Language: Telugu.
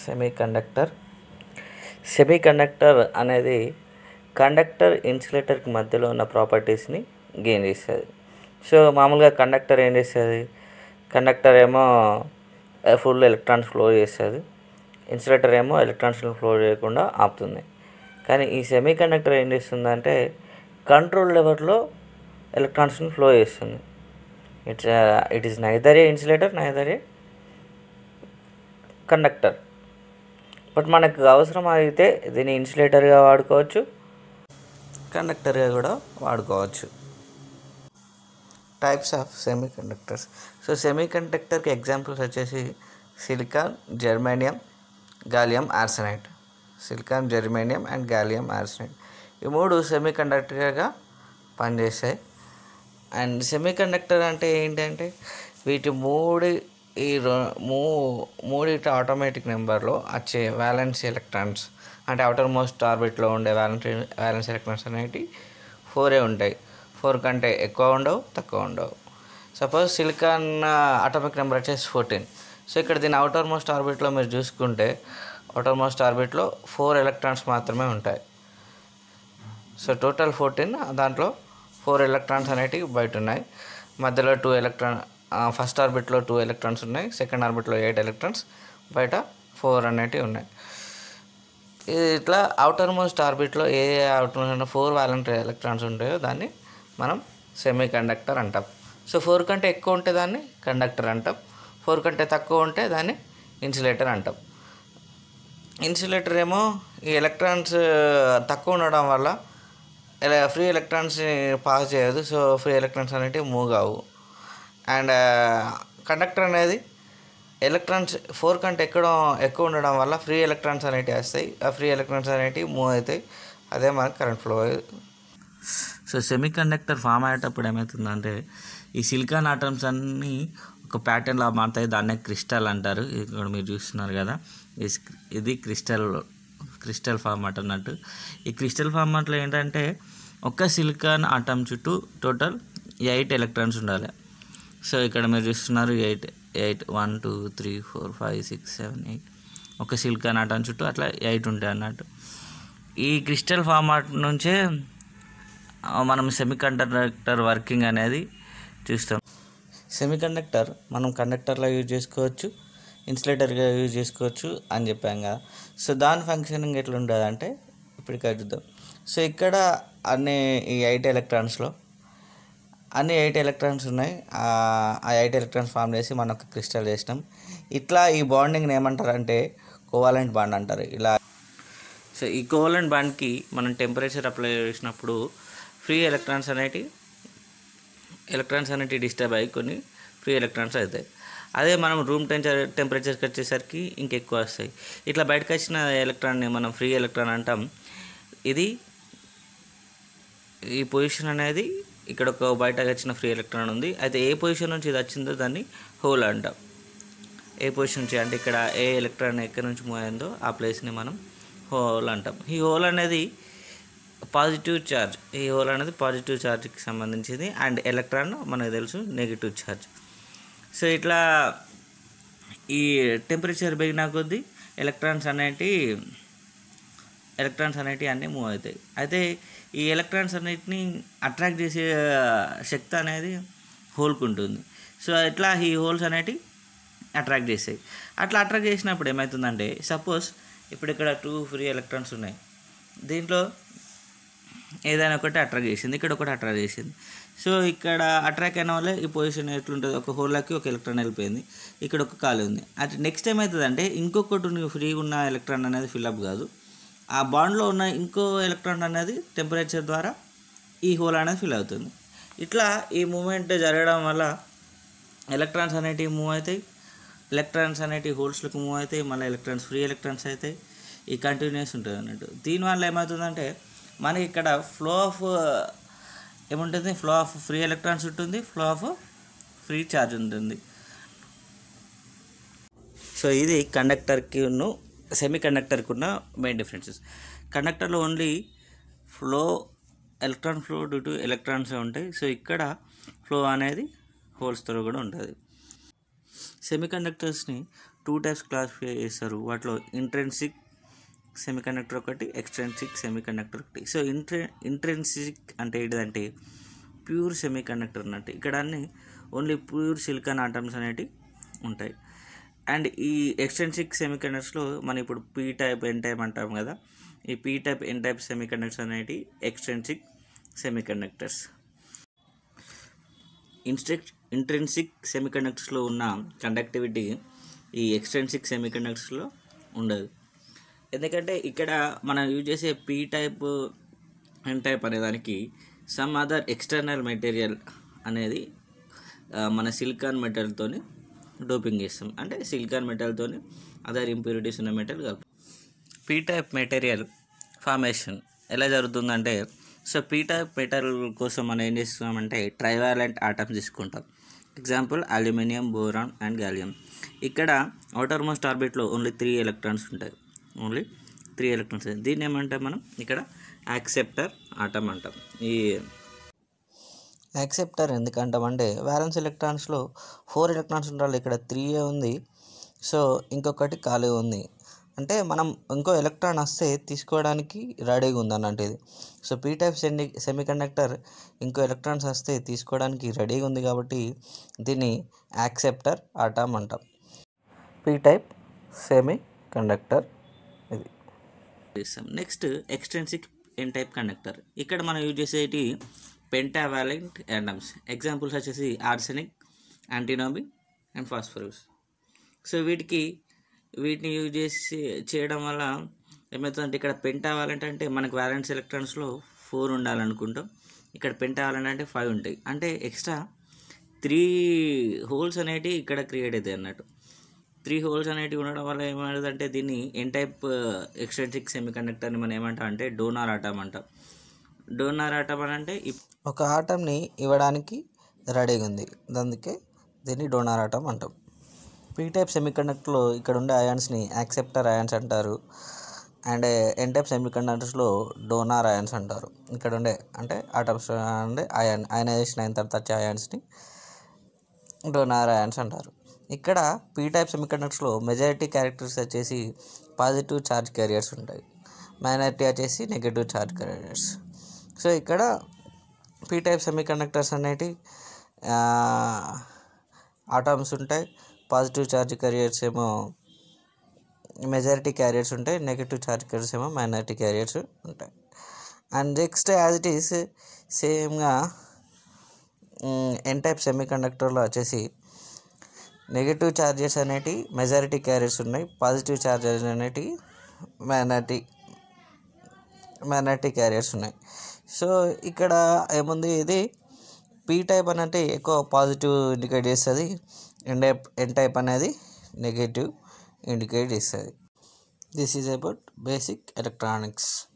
సెమీ కండక్టర్ సెమీ కండక్టర్ అనేది కండక్టర్ ఇన్సులేటర్కి మధ్యలో ఉన్న ప్రాపర్టీస్ని గెయిన్ చేస్తుంది సో మామూలుగా కండక్టర్ ఏం చేస్తుంది కండక్టర్ ఏమో ఫుల్ ఎలక్ట్రాన్స్ ఫ్లో చేస్తుంది ఇన్సులేటర్ ఏమో ఎలక్ట్రాన్స్ ఫ్లో చేయకుండా ఆపుతుంది కానీ ఈ సెమీ కండక్టర్ ఏం చేస్తుందంటే కంట్రోల్ లెవెల్లో ఎలక్ట్రాన్స్ని ఫ్లో చేస్తుంది it's it is neither a insulator neither a conductor but మనకు అవసరం అయితే దీన్ని ఇన్సులేటర్గా వాడుకోవచ్చు కండక్టర్గా కూడా వాడుకోవచ్చు types of semiconductors so సెమీ కండక్టర్కి ఎగ్జాంపుల్స్ వచ్చేసి silicon germanium gallium arsenide silicon germanium and gallium arsenide ఈ మూడు సెమీ కండక్టర్గా పనిచేస్తాయి అండ్ సెమీ కండక్టర్ అంటే ఏంటంటే వీటి మూడు ఈ రో- మూ మూడిటి ఆటోమేటిక్ నెంబర్లో వచ్చే వ్యాలెన్స్ ఎలక్ట్రాన్స్ అంటే అవుటర్ మోస్ట్ ఆర్బిట్లో ఉండే వ్యాలెన్స్ వ్యాలెన్స్ ఎలక్ట్రాన్స్ అనేవి ఫోరే ఉంటాయి ఫోర్ కంటే ఎక్కువ ఉండవు తక్కువ ఉండవు సపోజ్ సిలికాన్ అటామిక్ నెంబర్ వచ్చేసి ఫోర్టీన్ సో ఇక్కడ దీని అవుటర్ మోస్ట్ ఆర్బిట్లో మీరు చూసుకుంటే అవుటర్ మోస్ట్ ఆర్బిట్లో ఫోర్ ఎలక్ట్రాన్స్ మాత్రమే ఉంటాయి సో టోటల్ ఫోర్టీన్ దాంట్లో ఫోర్ ఎలక్ట్రాన్స్ అనేటివి బయట ఉన్నాయి మధ్యలో టూ ఎలక్ట్రాన్ ఫస్ట్ ఆర్బిట్లో టూ ఎలక్ట్రాన్స్ ఉన్నాయి సెకండ్ ఆర్బిట్లో ఎయిట్ ఎలక్ట్రాన్స్ బయట ఫోర్ అనేటివి ఉన్నాయి ఇది ఇట్లా అవుటర్ మోస్ట్ ఆర్బిట్లో ఏ అవుటర్ ఫోర్ వ్యాలెంట్ ఎలక్ట్రాన్స్ ఉంటాయో దాన్ని మనం సెమీ కండక్టర్ అంటాం సో ఫోర్ కంటే ఎక్కువ ఉంటే దాన్ని కండక్టర్ అంటాం ఫోర్ కంటే తక్కువ ఉంటే దాన్ని ఇన్సులేటర్ అంటాం ఇన్సులేటర్ ఏమో ఈ ఎలక్ట్రాన్స్ తక్కువ ఉండడం వల్ల ఇలా ఫ్రీ ఎలక్ట్రాన్స్ పాస్ చేయదు సో ఫ్రీ ఎలక్ట్రాన్స్ అనేటివి మూవ్ కావు అండ్ కండక్టర్ అనేది ఎలక్ట్రాన్స్ ఫోర్ కంటే ఎక్కువ ఎక్కువ ఉండడం వల్ల ఫ్రీ ఎలక్ట్రాన్స్ అనేటివి వస్తాయి ఆ ఫ్రీ ఎలక్ట్రాన్స్ అనేటివి మూవ్ అవుతాయి అదే మనకు current flow so semiconductor form అయ్యేటప్పుడు ఏమవుతుందంటే ఈ సిలికాన్ ఆటమ్స్ అన్నీ ఒక ప్యాటర్న్లా మారుతాయి దాన్నే క్రిస్టల్ అంటారు ఇక్కడ మీరు చూస్తున్నారు కదా ఈ స్క్- ఇది క్రిస్టల్ క్రిస్టల్ ఫార్మాట్ అన్నట్టు ఈ క్రిస్టల్ ఫార్మాట్లో ఏంటంటే ఒక్క సిలికాన్ ఆటమ్ చుట్టూ టోటల్ ఎయిట్ ఎలక్ట్రాన్స్ ఉండాలి సో ఇక్కడ మీరు చూస్తున్నారు eight eight one two three four five six seven eight ఒక సిలికాన్ ఆటమ్ చుట్టూ అట్లా ఎయిట్ ఉంటాయి అన్నట్టు ఈ క్రిస్టల్ ఫార్మాట్ నుంచే ఆ, మనం సెమీ కండక్టర్ వర్కింగ్ అనేది చూస్తాం సెమీ కండక్టర్ మనం కండక్టర్లో యూజ్ చేసుకోవచ్చు ఇన్సులేటర్గా యూజ్ చేసుకోవచ్చు అని చెప్పాం కదా సో దాని ఫంక్షనింగ్ ఎట్లా ఉంటుంది అంటే ఇప్పుడు ఇక్కడ చూద్దాం సో ఇక్కడ అన్ని ఈ ఎయిట్ ఎలక్ట్రాన్స్లో అన్ని ఎయిట్ ఎలక్ట్రాన్స్ ఉన్నాయి ఆ ఆ ఎయిట్ ఎలక్ట్రాన్స్ ఫామ్ చేసి మనం ఒక క్రిస్టల్ చేసినాం ఇట్లా ఈ బాండింగ్ని ఏమంటారు అంటే కోవాలెంట్ బాండ్ అంటారు ఇలా సో ఈ కోవాలెంట్ బాండ్కి మనం టెంపరేచర్ అప్లై చేసినప్పుడు ఫ్రీ ఎలక్ట్రాన్స్ అనేటివి ఎలక్ట్రాన్స్ అనేటివి డిస్టర్బ్ అయ్యి కొన్ని ఫ్రీ ఎలక్ట్రాన్స్ అవుతాయి అదే మనం రూమ్ టెంపర్ టెంపరేచర్కి వచ్చేసరికి ఇంకెక్కువ వస్తాయి ఇట్లా బయటకు వచ్చిన ఎలక్ట్రాన్ని మనం ఫ్రీ ఎలక్ట్రాన్ అంటాం ఇది ఈ పొజిషన్ అనేది ఇక్కడ ఒక బయటకు వచ్చిన ఫ్రీ ఎలక్ట్రాన్ ఉంది అయితే ఏ పొజిషన్ నుంచి ఇది వచ్చిందో దాన్ని హోల్ అంటాం ఏ పొజిషన్ నుంచి అంటే ఇక్కడ ఏ ఎలక్ట్రాన్ ఎక్కడి నుంచి మూవ్ అయిందో ఆ ప్లేస్ని మనం హోల్ అంటాం ఈ హోల్ అనేది పాజిటివ్ ఛార్జ్ ఈ హోల్ అనేది పాజిటివ్ ఛార్జ్కి సంబంధించింది అండ్ ఎలక్ట్రాన్ మనకు తెలుసు నెగిటివ్ ఛార్జ్ సో ఇట్లా ఈ టెంపరేచర్ పెరిగిన కొద్దీ ఎలక్ట్రాన్స్ అనేటి ఎలక్ట్రాన్స్ అనేటివి అన్నీ మూవ్ అవుతాయి అయితే ఈ ఎలక్ట్రాన్స్ అన్నిటిని అట్రాక్ట్ చేసే శక్తి అనేది హోల్కి ఉంటుంది సో ఇట్లా ఈ హోల్స్ అనేటివి అట్రాక్ట్ చేస్తాయి అట్లా అట్రాక్ట్ చేసినప్పుడు ఏమవుతుందంటే సపోజ్ ఇప్పుడు ఇక్కడ టూ ఫ్రీ ఎలక్ట్రాన్స్ ఉన్నాయి దీంట్లో ఏదైనా ఒకటి అట్రాక్ట్ చేసింది ఇక్కడ ఒకటి అట్రాక్ట్ చేసింది సో ఇక్కడ అట్రాక్ట్ అయిన వల్ల ఈ పొజిషన్ ఎట్లుంటుంది ఒక హోల్లోకి ఒక ఎలక్ట్రాన్ వెళ్ళిపోయింది ఇక్కడ ఒక ఖాళీ ఉంది అది నెక్స్ట్ ఏమవుతుందంటే ఇంకొకటి నువ్వు ఫ్రీగా ఉన్న ఎలక్ట్రాన్ అనేది ఫిల్అప్ కాదు ఆ బాండ్లో ఉన్న ఇంకో ఎలక్ట్రాన్ అనేది టెంపరేచర్ ద్వారా ఈ హోల్ అనేది ఫిల్ అవుతుంది ఇట్లా ఈ మూమెంట్ జరగడం వల్ల ఎలక్ట్రాన్స్ అనేటివి మూవ్ అవుతాయి ఎలక్ట్రాన్స్ అనేటివి హోల్స్లోకి మూవ్ అవుతాయి మళ్ళీ ఎలక్ట్రాన్స్ ఫ్రీ ఎలక్ట్రాన్స్ అవుతాయి ఈ కంటిన్యూస్ ఉంటుంది అన్నట్టు దీనివల్ల ఏమవుతుందంటే మనకి ఇక్కడ ఫ్లో ఆఫ్ ఏముంటుంది ఫ్లో ఆఫ్ ఫ్రీ ఎలక్ట్రాన్స్ ఉంటుంది ఫ్లో ఆఫ్ ఫ్రీ ఛార్జ్ ఉంటుంది సో ఇది కండక్టర్కి ఉన్న సెమీ కండక్టర్కి ఉన్న మెయిన్ డిఫరెన్సెస్ కండక్టర్లో only flow electron flow due to electrons ఉంటాయి సో ఇక్కడ ఫ్లో అనేది హోల్స్తో కూడా ఉంటుంది సెమీ కండక్టర్స్ని టూ టైప్స్ క్లాసిఫై చేస్తారు వాటిలో ఇంట్రెన్సిక్ సెమీకండక్టర్ ఒకటి ఎక్స్ట్రెన్సిక్ సెమీకండక్టర్ ఒకటి సో ఇంట్రె ఇంట్రెన్సిక్ అంటే ఏంటిదంటే ప్యూర్ సెమీకండక్టర్ అన్నట్టు ఇక్కడ అన్ని ఓన్లీ ప్యూర్ సిలికాన్ ఆటమ్స్ అనేటివి ఉంటాయి అండ్ ఈ ఎక్స్టెన్సిక్ సెమీకండక్టర్స్లో మనం ఇప్పుడు పీ టైప్ ఎన్ టైప్ అంటాం కదా ఈ P type N type semiconductors అనేటి ఎక్స్టెన్సిక్ సెమీకండక్టర్స్ ఇన్స్ట్రక్ ఇంట్రెన్సిక్ సెమీకండక్టర్స్లో ఉన్న కండక్టివిటీ ఈ ఎక్స్టెన్సిక్ సెమీకండక్టర్స్లో ఉండదు ఎందుకంటే ఇక్కడ మనం యూజ్ చేసే పీ టైప్ ఎన్ టైప్ అనే దానికి సమ్ అదర్ ఎక్స్టర్నల్ మెటీరియల్ అనేది ఆ, మన సిలికాన్ మెటల్తోని డోపింగ్ చేస్తాం అంటే సిలికాన్ మెటల్తోని అదర్ ఇంప్యూరిటీస్ ఉన్న మెటల్ కలుపు పీ టైప్ మెటీరియల్ ఫార్మేషన్ ఎలా జరుగుతుందంటే సో పీ టైప్ మెటల్ కోసం మనం ఏం చేస్తున్నామంటే ట్రైవాలెంట్ ఆటమ్స్ తీసుకుంటాం example aluminium boron and gallium ఇక్కడ అవుటర్ మోస్ట్ ఆర్బిట్లో ఓన్లీ త్రీ ఎలక్ట్రాన్స్ ఉంటాయి ఓన్లీ త్రీ ఎలక్ట్రాన్స్ దీన్ని ఏమంటాం మనం ఇక్కడ యాక్సెప్టర్ ఆటమ్ అంటాం ఈ యాక్సెప్టర్ ఎందుకంటామంటే వ్యాలెన్స్ ఎలక్ట్రాన్స్లో ఫోర్ ఎలక్ట్రాన్స్ ఉండాలి ఇక్కడ త్రీ ఉంది సో ఇంకొకటి ఖాళీ ఉంది అంటే మనం ఇంకో ఎలక్ట్రాన్ వస్తే తీసుకోవడానికి రెడీగా ఉంది అన్నట్టు ఇది so P type semi semiconductor ఇంకో ఎలక్ట్రాన్స్ వస్తే తీసుకోవడానికి రెడీగా ఉంది కాబట్టి దీన్ని యాక్సెప్టర్ ఆటమ్ అంటాం పీ టైప్ సెమీ కండక్టర్ ఇది చేస్తాం next extrinsic N type conductor ఇక్కడ మనం యూజ్ చేసేటి పెంటావాలెంట్ యాటమ్స్ ఎగ్జాంపుల్స్ వచ్చేసి arsenic antimony and phosphorus so వీటికి వీటిని యూజ్ చేసి చేయడం వల్ల ఏమవుతుందంటే ఇక్కడ పెంటావాలెంట్ అంటే మనకు వ్యాలెన్స్ ఎలక్ట్రాన్స్లో ఫోర్ ఉండాలనుకుంటాం ఇక్కడ పెంటావాలెంట్ అంటే ఫైవ్ ఉంటాయి అంటే ఎక్స్ట్రా త్రీ హోల్స్ అనేటివి ఇక్కడ క్రియేట్ అవుతాయి అన్నట్టు త్రీ హోల్స్ అనేటివి ఉండడం వల్ల ఏమవుతుందంటే దీన్ని ఎన్ టైప్ ఎక్స్టెన్సిక్ సెమీ కండక్టర్ని మనం ఏమంటాం అంటే డోనార్ ఆటం అంటాం డోనార్ ఆటం అని అంటే ఇప్- ఒక ఆటంని ఇవ్వడానికి రెడీగా ఉంది అందుకే దీన్ని డోనార్ ఆటం అంటాం పీ టైప్ సెమీకండక్టర్లో ఇక్కడ ఉండే అయాన్స్ని యాక్సెప్టర్ అయాన్స్ అంటారు అండ్ ఎన్ టైప్ సెమీకండక్టర్స్లో డోనార్ అయాన్స్ అంటారు ఇక్కడ ఉండే అంటే ఆటమ్స్ అంటే అయాన్ అయనైజేషన్ అయిన తర్వాత వచ్చే అయాన్స్ని డోనార్ అయాన్స్ అంటారు ఇక్కడ పీ టైప్ సెమీకండక్టర్స్లో మెజారిటీ క్యారెక్టర్స్ వచ్చేసి పాజిటివ్ ఛార్జ్ క్యారియర్స్ ఉంటాయి మైనారిటీ వచ్చేసి నెగటివ్ ఛార్జ్ క్యారియర్స్ సో ఇక్కడ పీ టైప్ సెమీకండక్టర్స్ అనేటి ఆటమ్స్ ఉంటాయి పాజిటివ్ ఛార్జ్ క్యారియర్స్ ఏమో మెజారిటీ క్యారియర్స్ ఉంటాయి నెగటివ్ ఛార్జ్ క్యారియర్స్ ఏమో మైనారిటీ క్యారియర్స్ ఉంటాయి and next as it is సేమ్గా ఎన్ టైప్ సెమీ కండక్టర్లో వచ్చేసి నెగిటివ్ ఛార్జెస్ అనేటి మెజారిటీ క్యారియర్స్ ఉన్నాయి పాజిటివ్ ఛార్జెస్ అనేటి మైనారిటీ మైనారిటీ క్యారియర్స్ ఉన్నాయి సో ఇక్కడ ఏముంది ఇది పీ టైప్ అనేది ఎక్కువ పాజిటివ్ ఇండికేట్ చేస్తుంది ఎన్ టైప్ ఎన్ టైప్ అనేది నెగటివ్ ఇండికేట్ చేస్తుంది this is about basic electronics